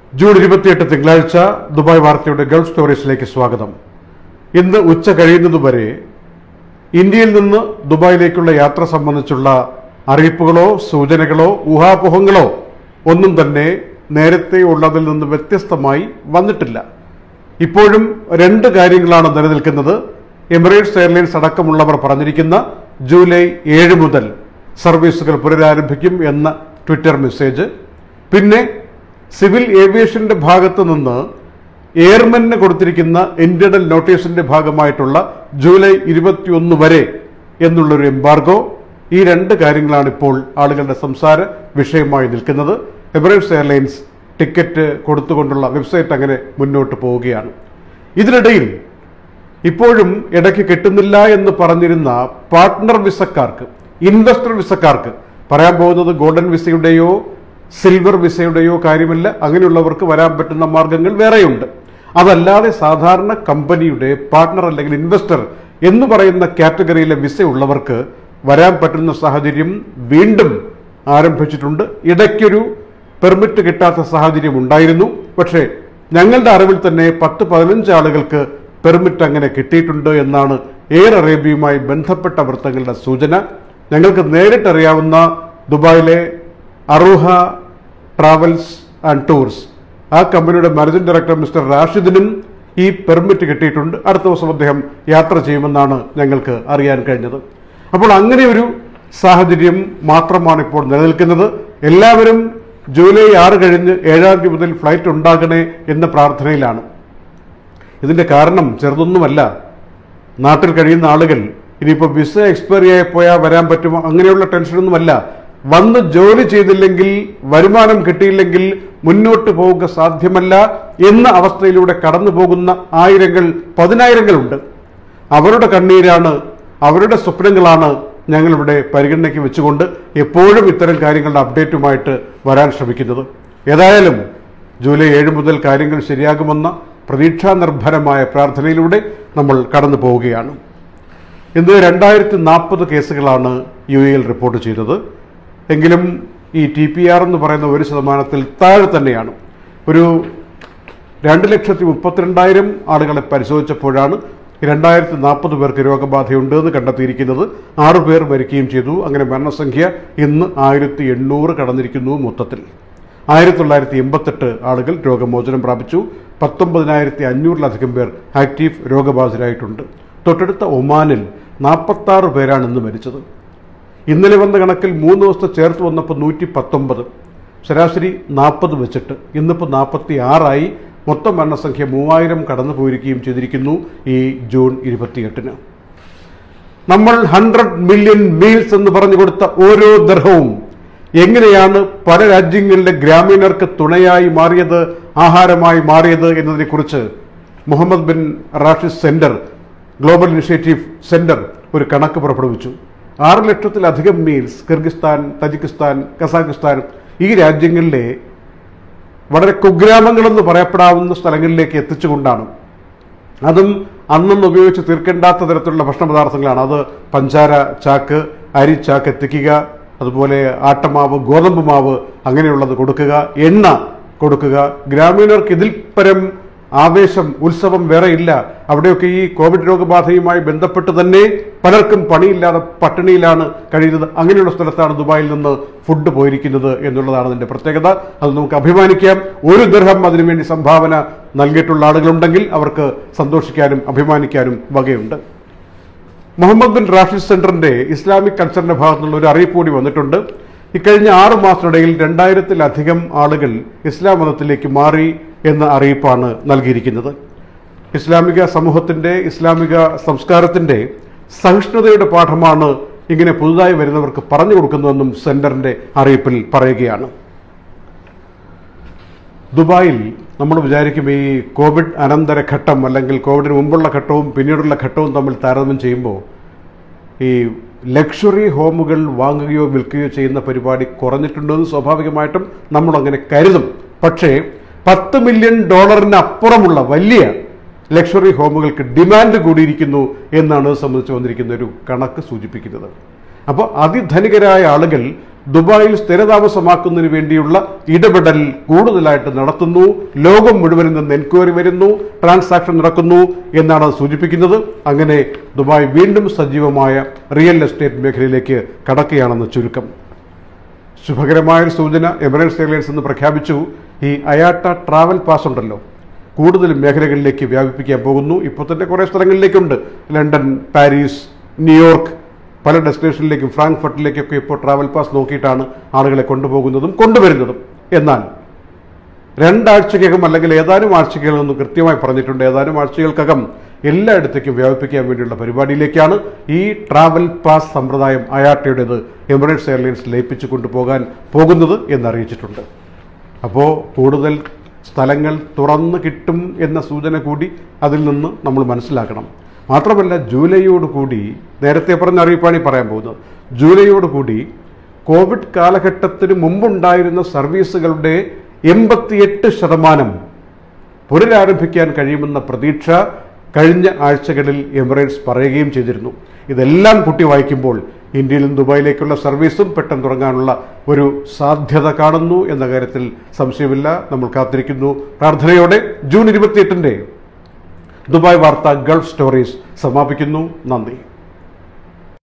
June ഇരുപത്തിയെട്ട് തിങ്കളാഴ്ച Dubai വാർത്തയുടെ ഗൾഫ് സ്റ്റോറീസിലേക്ക് സ്വാഗതം ഇന്ന് ഉച്ച കഴിയുന്നതുവരെ ഇന്ത്യയിൽ നിന്ന് ദുബായിലേക്കുള്ള യാത്ര സംബന്ധിച്ചുള്ള അറിയിപ്പുകളോ സൂചനകളോ ഊഹാപോഹങ്ങളോ ഒന്നും തന്നെ നേരത്തെ ഉള്ളതിൽ നിന്ന് വ്യത്യസ്തമായി വന്നിട്ടില്ല ഇപ്പോഴും രണ്ട് കാര്യങ്ങളാണ് നിലനിൽക്കുന്നത് എമിറേറ്റ്സ് എയർലൈൻസ് അടക്കമുള്ളവർ പറഞ്ഞിരിക്കുന്ന ജൂലൈ ഏഴ് മുതൽ സർവീസുകൾ പുനരാരംഭിക്കും എന്ന ട്വിറ്റർ മെസ്സേജ് പിന്നെ സിവിൽ ഏവിയേഷന്റെ ഭാഗത്ത് നിന്ന് എയർമെന് കൊടുത്തിരിക്കുന്ന ഇന്റേണൽ നോട്ടീസിന്റെ ഭാഗമായിട്ടുള്ള ജൂലൈ ഇരുപത്തിയൊന്ന് വരെ എന്നുള്ളൊരു എംബാർഗോ ഈ രണ്ട് കാര്യങ്ങളാണ് ഇപ്പോൾ ആളുകളുടെ സംസാര വിഷയമായി നിൽക്കുന്നത് എമിറേറ്റ്സ് എയർലൈൻസ് ടിക്കറ്റ് കൊടുത്തുകൊണ്ടുള്ള വെബ്സൈറ്റ് അങ്ങനെ മുന്നോട്ട് പോവുകയാണ് ഇതിനിടയിൽ ഇപ്പോഴും ഇടയ്ക്ക് കിട്ടുന്നില്ല എന്ന് പറഞ്ഞിരുന്ന പാർട്ട്ണർ വിസക്കാർക്ക് ഇൻവെസ്റ്റർ വിസക്കാർക്ക് പറയാൻ പോകുന്നത് ഗോൾഡൻ വിസയുടെയോ സിൽവർ വിസയുടെയോ കാര്യമല്ല അങ്ങനെയുള്ളവർക്ക് വരാൻ പറ്റുന്ന മാർഗങ്ങൾ വേറെയുണ്ട് അതല്ലാതെ സാധാരണ കമ്പനിയുടെ പാർട്ട്ണർ അല്ലെങ്കിൽ ഇൻവെസ്റ്റർ എന്ന് പറയുന്ന കാറ്റഗറിയിലെ വിസ ഉള്ളവർക്ക് വരാൻ പറ്റുന്ന സാഹചര്യം വീണ്ടും ആരംഭിച്ചിട്ടുണ്ട് ഇടയ്ക്കൊരു പെർമിറ്റ് കിട്ടാത്ത സാഹചര്യം ഉണ്ടായിരുന്നു പക്ഷേ ഞങ്ങളുടെ അറിവിൽ തന്നെ പത്ത് പതിനഞ്ച് ആളുകൾക്ക് പെർമിറ്റ് അങ്ങനെ കിട്ടിയിട്ടുണ്ട് എന്നാണ് എയർ അറേബ്യയുമായി ബന്ധപ്പെട്ട വൃത്തങ്ങളുടെ സൂചന ഞങ്ങൾക്ക് നേരിട്ടറിയാവുന്ന ദുബായിലെ അറൂഹ ട്രാവൽസ് ആൻഡ് ടൂർസ് ആ കമ്പനിയുടെ മാനേജിംഗ് ഡയറക്ടർ മിസ്റ്റർ റാഷിദിനും ഈ പെർമിറ്റ് കിട്ടിയിട്ടുണ്ട് അടുത്ത ദിവസം അദ്ദേഹം യാത്ര ചെയ്യുമെന്നാണ് ഞങ്ങൾക്ക് അറിയാൻ കഴിഞ്ഞത് അപ്പോൾ അങ്ങനെ ഒരു സാഹചര്യം മാത്രമാണ് ഇപ്പോൾ നിലനിൽക്കുന്നത് എല്ലാവരും ജൂലൈ ആറ് കഴിഞ്ഞ് ഏഴാം തീയതി മുതൽ ഫ്ലൈറ്റ് ഉണ്ടാകണേ എന്ന പ്രാർത്ഥനയിലാണ് ഇതിന്റെ കാരണം ചെറുതൊന്നുമല്ല നാട്ടിൽ കഴിയുന്ന ആളുകൾ ഇനിയിപ്പോൾ വിസ എക്സ്പയറി ആയി പോയാൽ വരാൻ പറ്റുമോ അങ്ങനെയുള്ള ടെൻഷനൊന്നുമല്ല വന്ന് ജോലി ചെയ്തില്ലെങ്കിൽ വരുമാനം കിട്ടിയില്ലെങ്കിൽ മുന്നോട്ട് പോവുക സാധ്യമല്ല എന്ന അവസ്ഥയിലൂടെ കടന്നു പോകുന്ന ആയിരങ്ങൾ പതിനായിരങ്ങളുണ്ട് അവരുടെ കണ്ണീരാണ് അവരുടെ സ്വപ്നങ്ങളാണ് ഞങ്ങളിവിടെ പരിഗണനയ്ക്ക് വെച്ചുകൊണ്ട് എപ്പോഴും ഇത്തരം കാര്യങ്ങളുടെ അപ്ഡേറ്റുമായിട്ട് വരാൻ ശ്രമിക്കുന്നത് ഏതായാലും ജൂലൈ ഏഴ് മുതൽ കാര്യങ്ങൾ ശരിയാകുമെന്ന പ്രതീക്ഷാ നിർഭരമായ പ്രാർത്ഥനയിലൂടെ നമ്മൾ കടന്നു പോവുകയാണ് ഇന്ന് രണ്ടായിരത്തി നാൽപ്പത് കേസുകളാണ് യു എയിൽ റിപ്പോർട്ട് ചെയ്തത് എങ്കിലും ഈ ടി പി ആർ എന്ന് പറയുന്ന ഒരു ശതമാനത്തിൽ താഴെ തന്നെയാണ് ഒരു രണ്ട് ലക്ഷത്തി മുപ്പത്തിരണ്ടായിരം ആളുകളെ പരിശോധിച്ചപ്പോഴാണ് രണ്ടായിരത്തി നാൽപ്പത് പേർക്ക് രോഗബാധയുണ്ട് എന്ന് കണ്ടെത്തിയിരിക്കുന്നത് ആറു പേർ മരിക്കുകയും ചെയ്തു അങ്ങനെ മരണസംഖ്യ ഇന്ന് ആയിരത്തി എണ്ണൂറ് കടന്നിരിക്കുന്നു മൊത്തത്തിൽ ആയിരത്തി തൊള്ളായിരത്തി എൺപത്തെട്ട് ആളുകൾ രോഗമോചനം പ്രാപിച്ചു പത്തൊമ്പതിനായിരത്തി അഞ്ഞൂറിലധികം പേർ ആക്റ്റീവ് രോഗബാധിതരായിട്ടുണ്ട് തൊട്ടടുത്ത ഒമാനിൽ നാൽപ്പത്താറ് പേരാണ് ഇന്ന് മരിച്ചത് ഇന്നലെ വന്ന കണക്കിൽ മൂന്ന് ദിവസത്തെ ചേർത്ത് വന്നപ്പോൾ നൂറ്റി പത്തൊമ്പത് ശരാശരി നാൽപ്പത് വെച്ചിട്ട് ഇന്നിപ്പോൾ നാൽപ്പത്തി ആറായി മൊത്തം മരണസംഖ്യ മൂവായിരം കടന്നു പോയിരിക്കുകയും ചെയ്തിരിക്കുന്നു ഈ ജൂൺ ഇരുപത്തിയെട്ടിന് നമ്മൾ ഹൺഡ്രഡ് മില്യൺ മീൽസ് എന്ന് പറഞ്ഞു കൊടുത്ത ഓരോ ദർഹവും എങ്ങനെയാണ് പല രാജ്യങ്ങളിലെ ഗ്രാമീണർക്ക് തുണയായി മാറിയത് ആഹാരമായി മാറിയത് എന്നതിനെക്കുറിച്ച് Mohammed bin Rashid centre global initiative centre ഒരു കണക്ക് പുറപ്പെടുവിച്ചു ആറ് ലക്ഷത്തിലധികം മീൽസ് കിർഗിസ്ഥാൻ തജിക്കിസ്ഥാൻ കസാഖിസ്ഥാൻ ഈ രാജ്യങ്ങളിലെ വളരെ കുഗ്രാമങ്ങളെന്ന് പറയപ്പെടാവുന്ന സ്ഥലങ്ങളിലേക്ക് എത്തിച്ചുകൊണ്ടാണ് അതും അന്നൊന്ന് ഉപയോഗിച്ച് തീർക്കേണ്ടാത്ത തരത്തിലുള്ള ഭക്ഷണ പദാർത്ഥങ്ങളാണ് അത് പഞ്ചാര ചാക്ക് അരി ചാക്ക് എത്തിക്കുക അതുപോലെ ആട്ടമാവ് ഗോതമ്പ് മാവ് അങ്ങനെയുള്ളത് കൊടുക്കുക എണ്ണ കൊടുക്കുക ഗ്രാമീണർക്ക് ഇതിൽ പരം ആവേശം ഉത്സവം വേറെ ഇല്ല അവിടെയൊക്കെ ഈ കോവിഡ് രോഗബാധയുമായി ബന്ധപ്പെട്ട് തന്നെ പലർക്കും പണിയില്ലാതെ പട്ടിണിയിലാണ് കഴിയുന്നത് അങ്ങനെയുള്ള സ്ഥലത്താണ് ദുബായിൽ നിന്ന് ഫുഡ് പോയിരിക്കുന്നത് എന്നുള്ളതാണ് അതിന്റെ പ്രത്യേകത അത് നമുക്ക് അഭിമാനിക്കാം ഒരു ദർഹം അതിനുവേണ്ടി സംഭാവന നൽകിയിട്ടുള്ള ആളുകളുണ്ടെങ്കിൽ അവർക്ക് സന്തോഷിക്കാനും അഭിമാനിക്കാനും വകയുണ്ട് മുഹമ്മദ് ബിൻ റാഷിദ് സെന്ററിന്റെ ഇസ്ലാമിക് കൾച്ചറിന്റെ ഭാഗത്തുനിന്നുള്ള ഒരു അറിയിപ്പ് കൂടി വന്നിട്ടുണ്ട് ഇക്കഴിഞ്ഞ ആറു മാസത്തിനിടയിൽ രണ്ടായിരത്തിലധികം ആളുകൾ ഇസ്ലാം മതത്തിലേക്ക് മാറി എന്ന അറിയിപ്പാണ് നൽകിയിരിക്കുന്നത് ഇസ്ലാമിക സമൂഹത്തിന്റെ ഇസ്ലാമിക സംസ്കാരത്തിന്റെ സഹിഷ്ണുതയുടെ പാഠമാണ് ഇങ്ങനെ പുതുതായി വരുന്നവർക്ക് പറഞ്ഞു കൊടുക്കുന്നതെന്നും സെന്ററിന്റെ അറിയിപ്പിൽ പറയുകയാണ് ദുബായിൽ നമ്മൾ വിചാരിക്കും ഈ കോവിഡ് അനന്തര ഘട്ടം അല്ലെങ്കിൽ കോവിഡിന് മുമ്പുള്ള ഘട്ടവും പിന്നീടുള്ള ഘട്ടവും തമ്മിൽ താരതമ്യം ചെയ്യുമ്പോൾ ഈ ലക്ഷറി ഹോമുകൾ വാങ്ങുകയോ വിൽക്കുകയോ ചെയ്യുന്ന പരിപാടി കുറഞ്ഞിട്ടുണ്ടെന്ന് സ്വാഭാവികമായിട്ടും നമ്മൾ അങ്ങനെ കരുതും പക്ഷേ പത്ത് മില്യൺ ഡോളറിന് അപ്പുറമുള്ള വലിയ ലക്ഷറി ഹോമുകൾക്ക് ഡിമാൻഡ് കൂടിയിരിക്കുന്നു എന്നാണ് ഇത് സംബന്ധിച്ച് വന്നിരിക്കുന്ന ഒരു കണക്ക് സൂചിപ്പിക്കുന്നത് അപ്പോൾ അതിധനികരായ ആളുകൾ ദുബായിൽ സ്ഥിരതാമസമാക്കുന്നതിന് വേണ്ടിയുള്ള ഇടപെടൽ കൂടുതലായിട്ട് നടത്തുന്നു ലോകം മുഴുവനിൽ നിന്ന് എൻക്വയറി വരുന്നു ട്രാൻസാക്ഷൻ നടക്കുന്നു എന്നാണ് അത് സൂചിപ്പിക്കുന്നത് അങ്ങനെ ദുബായ് വീണ്ടും സജീവമായ റിയൽ എസ്റ്റേറ്റ് മേഖലയിലേക്ക് കടക്കുകയാണെന്ന് ചുരുക്കം ശുഭകരമായ ഒരു സൂചന എമിറേറ്റ്സ് എയർലൈൻസ് എന്ന് പ്രഖ്യാപിച്ചു ഈ അയാട്ട ട്രാവൽ പാസ് ഉണ്ടല്ലോ കൂടുതൽ മേഖലകളിലേക്ക് വ്യാപിപ്പിക്കാൻ പോകുന്നു ഇപ്പോൾ തന്നെ കുറേ സ്ഥലങ്ങളിലേക്കുണ്ട് ലണ്ടൻ പാരീസ് ന്യൂയോർക്ക് പല ഡെസ്റ്റിനേഷനിലേക്കും ഫ്രാങ്ക്ഫർട്ടിലേക്കൊക്കെ ഇപ്പോൾ ട്രാവൽ പാസ് നോക്കിയിട്ടാണ് ആളുകളെ കൊണ്ടുപോകുന്നതും കൊണ്ടുവരുന്നതും എന്നാൽ രണ്ടാഴ്ചക്കകം അല്ലെങ്കിൽ ഏതാനും ആഴ്ചകളെന്ന് കൃത്യമായി പറഞ്ഞിട്ടുണ്ട് ഏതാനും ആഴ്ചകൾക്കകം എല്ലായിടത്തേക്കും വ്യാപിപ്പിക്കാൻ വേണ്ടിയുള്ള പരിപാടിയിലേക്കാണ് ഈ ട്രാവൽ പാസ് സമ്പ്രദായം അയാട്ടയുടേത് എമിറേറ്റ്സ് എയർലൈൻസ് ലയിപ്പിച്ചു കൊണ്ടുപോകാൻ പോകുന്നത് എന്നറിയിച്ചിട്ടുണ്ട് അപ്പോൾ കൂടുതൽ സ്ഥലങ്ങൾ തുറന്നു കിട്ടും എന്ന സൂചന കൂടി അതിൽ നിന്ന് നമ്മൾ മനസ്സിലാക്കണം മാത്രമല്ല ജൂലൈയോട് കൂടി നേരത്തെ പറഞ്ഞ അറിയിപ്പാണ് ഈ പറയാൻ പോകുന്നത് ജൂലൈയോട് കൂടി കോവിഡ് കാലഘട്ടത്തിന് മുമ്പുണ്ടായിരുന്ന സർവീസുകളുടെ എൺപത്തിയെട്ട് ശതമാനം പുനരാരംഭിക്കാൻ കഴിയുമെന്ന പ്രതീക്ഷ കഴിഞ്ഞ ആഴ്ചകളിൽ എമിറേറ്റ്സ് പറയുകയും ചെയ്തിരുന്നു ഇതെല്ലാം കുട്ടി വായിക്കുമ്പോൾ ഇന്ത്യയിൽ നിന്ന് ദുബായിലേക്കുള്ള സർവീസും പെട്ടെന്ന് തുടങ്ങാനുള്ള ഒരു സാധ്യത കാണുന്നു എന്ന കാര്യത്തിൽ സംശയമില്ല നമ്മൾ കാത്തിരിക്കുന്നു പ്രാർത്ഥനയോടെ ജൂൺ ഇരുപത്തിയെട്ടിൻ്റെ ദുബായ് വാർത്ത ഗൾഫ് സ്റ്റോറീസ് സമാപിക്കുന്നു നന്ദി